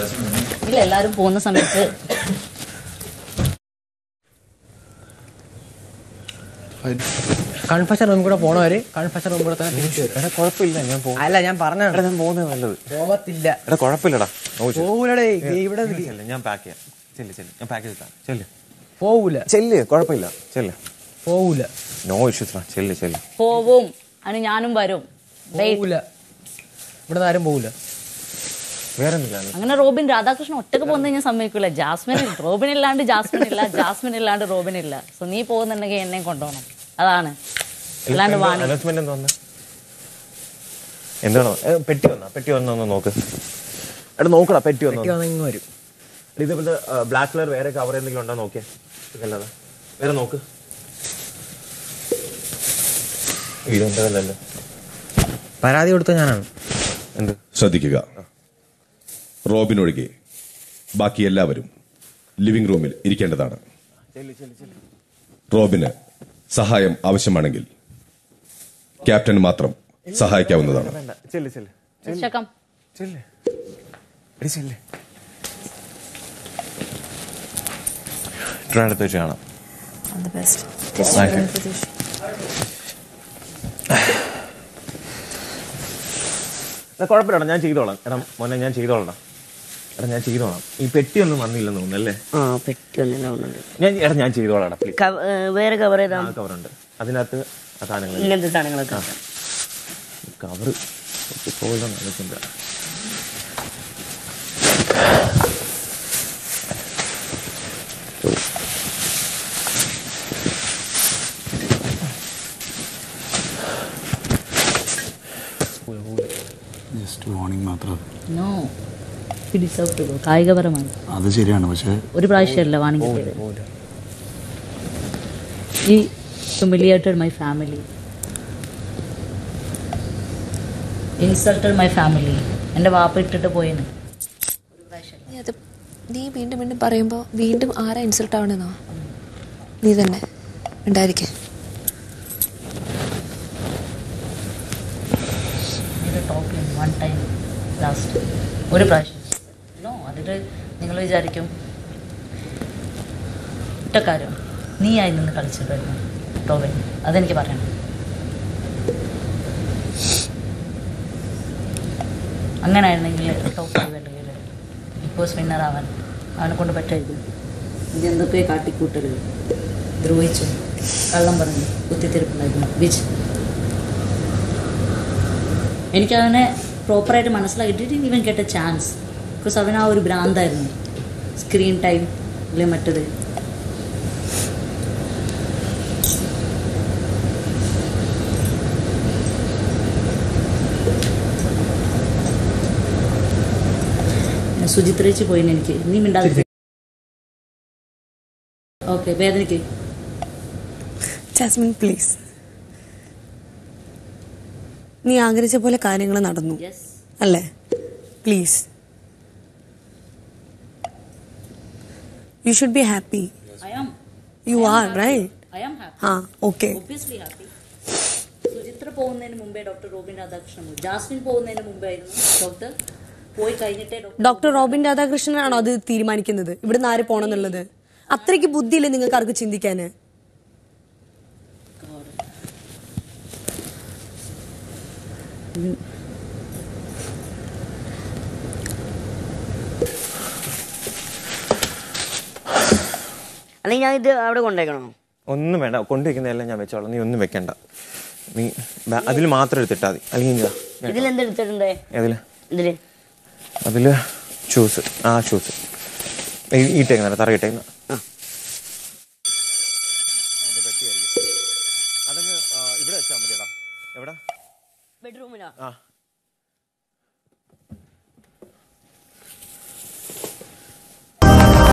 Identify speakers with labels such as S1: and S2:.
S1: ഇല്ല എല്ലാരും പോകുന്ന സമയത്ത്
S2: കൺഫഷൻ റൂമിൽ കൂടെ പോണവര് കൺഫഷൻ റൂമിൽ കൂടെ തന്നെ തിരിച്ചു വരും
S3: എടാ കുഴപ്പമില്ല ഞാൻ പോകും
S2: അല്ല ഞാൻ പറഞ്ഞ
S3: എടാ ഞാൻ പോകുന്നത് നല്ലത്
S2: പോകത്തില്ല
S3: എടാ കുഴപ്പമില്ലടാ നോക്ക്.
S2: പോകൂലടേ ഇവിടെ
S3: നിങ്ങൾ ചെല്ല്, ഞാൻ പാക്ക് ചെയ്യാം ചെല്ല് ചെല്ല് ഞാൻ പാക്ക് ചെയ്തിട്ടാ ചെല്ല്
S2: പോവൂല
S3: ചെല്ല് കുഴപ്പമില്ല ചെല്ല്
S2: പോവൂല
S3: നോ ഇഷ്യൂസ് ചെല്ല് ചെല്ല്
S1: പോവും അതിന് ഞാനും വരും Wait.
S2: പോവൂല ഇവിടെ ആരും പോവൂല
S3: വേറെ എന്തിലാണ്
S1: അങ്ങനെ റോബിൻ രാധാകൃഷ്ണൻ ഒറ്റക്ക് പോകുന്നത് ഞാൻ സമ്മതിക്കില്ല ജാസ്മിൻ റോബിൻ ഇല്ലാണ്ട് ജാസ്മിൻ ഇല്ല ജാസ്മിൻ ഇല്ലാണ്ട് റോബിൻ ഇല്ല സോ നീ പോകുന്നുണ്ടെങ്കിൽ എന്നെയും കൊണ്ടുപോകണം അതാണ് അല്ലാണ്ട് വാണി
S3: അനൗൺസ്മെന്റ് എന്താ വന്നേ എന്താണോ ഏ, പെട്ടി വന്നാ പെട്ടി വന്നോ നോക്ക് എടാ നോക്കടാ പെട്ടി വന്നോ
S2: കുട്ടി വന്ന് ഇങ്ങ് വരും
S3: എടാ, ഇതേപോലത്തെ ബ്ലാക്ക് കളർ വേറെ കവർ എന്തെങ്കിലും ഉണ്ടോ നോക്കിയേ ഇതല്ലാതെ വേറെ നോക്ക് ഇതെന്തല്ലോ
S2: പരാതി കൊടുത്ത ഞാനാണ്
S3: എന്ത്
S4: ശ്രദ്ധിക്കുക റോബിൻ ഒഴികെ ബാക്കി എല്ലാവരും ലിവിംഗ് റൂമിൽ ഇരിക്കേണ്ടതാണ് റോബിന് സഹായം ആവശ്യമാണെങ്കിൽ ക്യാപ്റ്റൻ മാത്രം സഹായിക്കാവുന്നതാണ്
S3: വേണ്ട ചെല്ല് ചെല്ല്
S1: ചെക്കം
S3: ചെല്ല് എടി ചെല്ല് ട്രിവാൻഡ്രത്ത് വെച്ച് കാണാം
S5: All the best.
S3: Thank you.
S5: Pratish.
S3: എടാ കുഴപ്പമില്ല ഞാൻ ചെയ്തോളാം എടാ മോനെ ഞാൻ ചെയ്തോളാം എടാ ഞാൻ ചെയ്തോളാം ഈ പെട്ടിയൊന്നും വന്നില്ലെന്ന് തോന്നുന്നു അല്ലേ
S6: ആ പെട്ടി ഒന്നെല്ലാം ഒന്നുണ്ട്
S3: ഞാൻ എടാ ഞാൻ ചെയ്തോളാം എടാ പ്ലീസ്
S6: കവ- ഏ, വേറെ കവർ ഏതാ
S3: ആ കവറുണ്ട് അതിനകത്ത് ആ സാധനങ്ങൾ
S6: ഇങ്ങനത്തെ സാധനങ്ങളൊക്കെ
S3: കവർ പോയതാണ് ആലോചിക്കുന്നത്
S7: ജസ്റ്റ് വാർണിംഗ് മാത്രം
S1: നോ ഡിസേർവ് ടു ഗോ കായികപരമാണ്
S7: അത് ശരിയാണ് പക്ഷേ
S1: ഒരു പ്രാവശ്യമല്ല വാണി കിട്ടിയത് ഈ humiliated my family insulted my family എൻ്റെ വാപ്പ ഇട്ടിട്ട് പോയെന്ന്
S5: നീ അത് നീ വീണ്ടും വീണ്ടും പറയുമ്പോൾ വീണ്ടും ആരാ ഇൻസൾട്ട് ആവണെന്നോ നീ തന്നെ ഉണ്ടായിരിക്കേ
S1: ഇത് ടോക്ക് വൺ ടൈം ലാസ്റ്റ് ഒരു പ്രാവശ്യം നോ അതിൽ നിങ്ങൾ വിചാരിക്കും ഒറ്റക്കാര്യം നീയായി നിന്ന് കളിച്ചിട്ടായിരുന്നു ടോബിൻ അതെനിക്ക് പറയണം അങ്ങനെയായിരുന്നെങ്കിൽ ടോപ്പ് ഫൈവ് അല്ലെങ്കിൽ ബിഗ് ബോസ് വിന്നർ ആവാൻ അവനെ കൊണ്ട് പറ്റായിരുന്നു ഇത് എന്തൊക്കെ കാട്ടിക്കൂട്ടരുത് ദ്രോഹിച്ചു കള്ളം പറഞ്ഞു കുത്തിത്തിരിപ്പുണ്ടായിരുന്നു ബിജ് എനിക്കവനെ പ്രോപ്പറായിട്ട് മനസ്സിലാക്കിയിട്ട് ഇവൻ കേട്ട ചാൻസ് ബിക്കോസ് അവൻ ആ ഒരു ഭ്രാന്തായിരുന്നു സ്ക്രീൻ ടൈം അല്ലെ മറ്റത് പിന്നെ സുചിത്രേച്ചി പോയിന് എനിക്ക് നീ മിണ്ടാതെ ഓക്കെ വേദനയ്ക്ക്
S8: ജാസ്മിൻ പ്ലീസ് നീ ആഗ്രഹിച്ച പോലെ കാര്യങ്ങൾ നടന്നു
S1: യെസ്
S8: അല്ലേ please you should be happy
S1: I am
S8: you are right
S1: I am happy
S8: ആ ഓക്കെ
S1: ഒബ്വിയസ്ലി ഹാപ്പി സുചിത്ര പോകുന്നതിന് മുമ്പേ ഡോക്ടർ റോബിൻ രാധാകൃഷ്ണൻ പോയി ജാസ്മിൻ പോകുന്നതിന് മുമ്പേ ആയിരുന്നു ഡോക്ടർ പോയി കഴിഞ്ഞിട്ടേ ഡോക്ടർ
S8: ഡോക്ടർ റോബിൻ രാധാകൃഷ്ണനാണോ അത് തീരുമാനിക്കുന്നത് ഇവിടുന്ന് ആര് പോണെന്നുള്ളത് അത്രയ്ക്ക് ബുദ്ധിയില്ലേ നിങ്ങൾക്ക് ആർക്ക് ചിന്തിക്കാന്
S6: അല്ലെങ്കിൽ ഞാൻ ഇത് അവിടെ കൊണ്ടേക്കണോ
S3: ഒന്നും വേണ്ട കൊണ്ടുവയ്ക്കുന്നതെല്ലാം ഞാൻ വെച്ചോളാം നീ ഒന്നും വെക്കണ്ട നീ അതിൽ മാത്രം എടുത്തിട്ടാ മതി അല്ലെങ്കിൽ ഇതാ.
S6: ഇതിലെന്തെടുത്തിട്ടുണ്ടേ
S3: ഏതില്
S6: ഇതില്
S3: അതില് ഷൂസ് ആ ഷൂസ് ഇട്ടേക്കുന്ന തറ ഇട്ടേക്കുന്ന അതങ്ങ് ആ, ഇവിടെ വെച്ചാൽ മതിയടാ എവിടെ
S6: ബെഡ്റൂമിലാ
S3: ആ